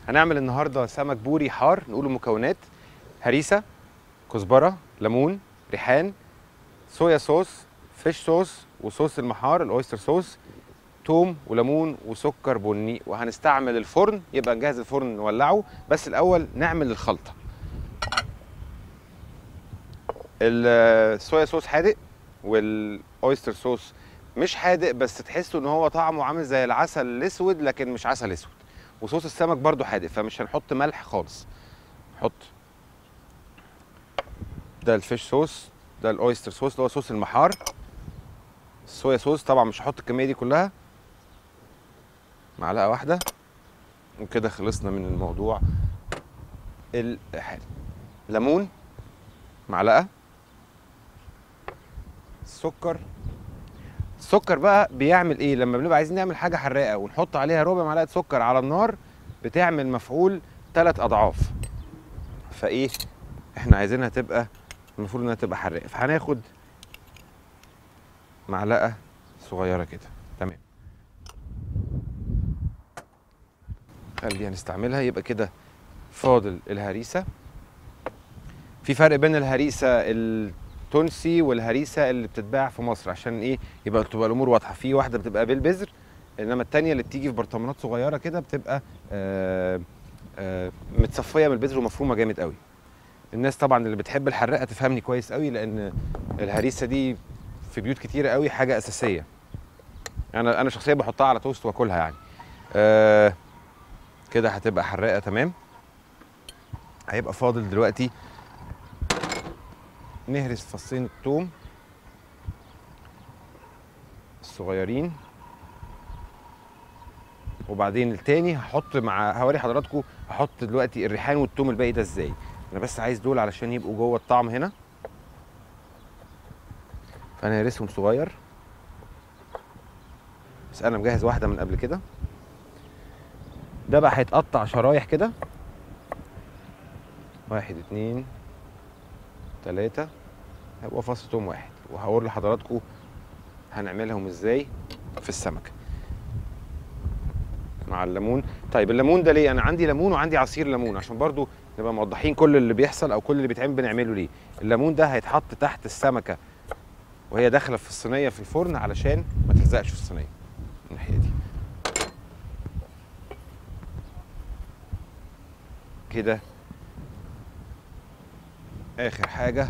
هنعمل النهارده سمك بوري حار نقول المكونات هريسه كزبره ليمون ريحان صويا صوص فيش صوص وصوص المحار الاويستر صوص توم وليمون وسكر بني وهنستعمل الفرن يبقى نجهز الفرن نولعه بس الاول نعمل الخلطه الصويا صوص حادق والاويستر صوص مش حادق بس تحسوا ان هو طعمه عامل زي العسل الاسود لكن مش عسل اسود وصوص السمك برضو حادق فمش هنحط ملح خالص نحط ده الفيش صوص ده الاويستر صوص اللي هو صوص المحار الصويا صوص طبعا مش هحط الكميه دي كلها معلقه واحده وكده خلصنا من الموضوع الحالي ليمون معلقه السكر السكر بقى بيعمل ايه لما بنبقى عايزين نعمل حاجه حراقه ونحط عليها ربع معلقه سكر على النار بتعمل مفعول ثلاث اضعاف فايه احنا عايزينها تبقى المفروض انها تبقى حراقه فهناخد معلقه صغيره كده تمام خلينا نستعملها يبقى كده فاضل الهريسه في فرق بين الهريسه التونسي والهريسه اللي بتتباع في مصر عشان ايه يبقى تبقى الامور واضحه في واحده بتبقى بالبذر انما التانية اللي بتيجي في برطمانات صغيره كده بتبقى آآ آآ متصفيه من البذر ومفرومه جامد قوي الناس طبعا اللي بتحب الحراقه تفهمني كويس قوي لان الهريسه دي في بيوت كتيره قوي حاجه اساسيه انا انا شخصيا بحطها على توست واكلها يعني آه كده هتبقى حراقه تمام هيبقى فاضل دلوقتي نهرس فصين الثوم الصغيرين وبعدين التاني هحط مع هوري حضراتكم هحط دلوقتي الريحان والثوم الباقي ده ازاي انا بس عايز دول علشان يبقوا جوه الطعم هنا فانا هرسهم صغير بس انا مجهز واحده من قبل كده ده بقى هيتقطع شرايح كده واحد اتنين تلاتة هيبقى فص توم واحد وهقول لحضراتكم هنعملهم ازاي في السمكة مع الليمون طيب الليمون ده ليه انا عندي ليمون وعندي عصير ليمون عشان برضو نبقى موضحين كل اللي بيحصل او كل اللي بيتعمل بنعمله ليه الليمون ده هيتحط تحت السمكة وهي داخلة في الصينية في الفرن علشان ما تلزقش في الصينية الناحية دي كده اخر حاجه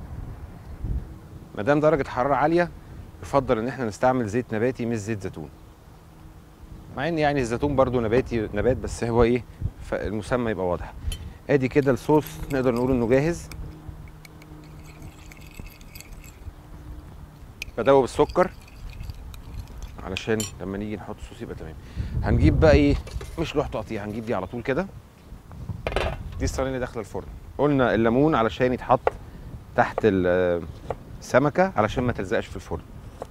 ما دام درجه حراره عاليه يفضل ان احنا نستعمل زيت نباتي مش زيت زيتون مع ان يعني الزيتون برضو نباتي نبات بس هو ايه فالمسمى يبقى واضح ادي كده الصوص نقدر نقول انه جاهز بدوب السكر علشان لما نيجي نحط الصوص يبقى تمام هنجيب بقى ايه مش لوح تقطيع هنجيب دي على طول كده دي الصينيه اللي داخله الفرن قلنا الليمون علشان يتحط تحت السمكه علشان ما تلزقش في الفرن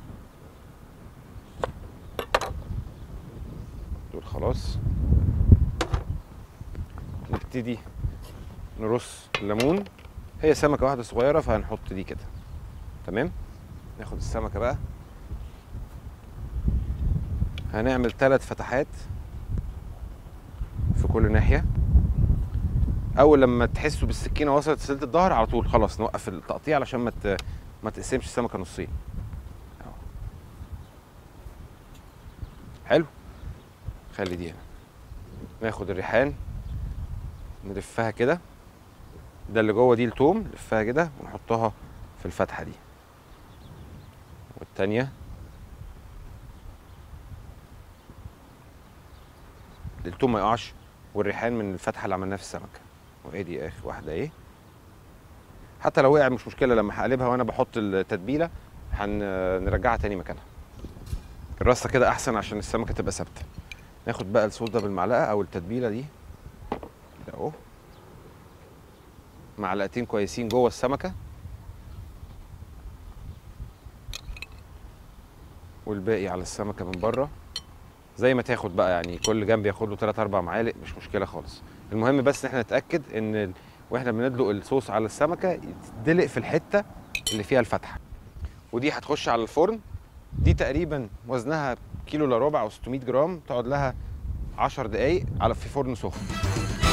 دول خلاص نبتدي نرص الليمون هي سمكه واحده صغيره فهنحط دي كده تمام ناخد السمكه بقى هنعمل ثلاث فتحات في كل ناحيه اول لما تحسوا بالسكينه وصلت لسلة الظهر على طول خلاص نوقف التقطيع علشان ما ما تقسمش السمكه نصين أهو. حلو خلي دي هنا ناخد الريحان نلفها كده ده اللي جوه دي التوم نلفها كده ونحطها في الفتحه دي والتانيه التوم ما يقعش والريحان من الفتحه اللي عملناها في السمكه وادي اخر واحده ايه حتى لو وقع مش مشكله لما هقلبها وانا بحط التتبيله هنرجعها تاني مكانها الرصه كده احسن عشان السمكه تبقى ثابته ناخد بقى الصوص ده بالمعلقه او التتبيله دي اهو معلقتين كويسين جوه السمكه والباقي على السمكه من بره زي ما تاخد بقى يعني كل جنب ياخد له 3 4 معالق مش مشكله خالص المهم بس ان احنا نتاكد ان ال... واحنا بندلق الصوص على السمكه يتدلق في الحته اللي فيها الفتحه ودي هتخش على الفرن دي تقريبا وزنها كيلو الا ربع او 600 جرام تقعد لها 10 دقايق على في فرن سخن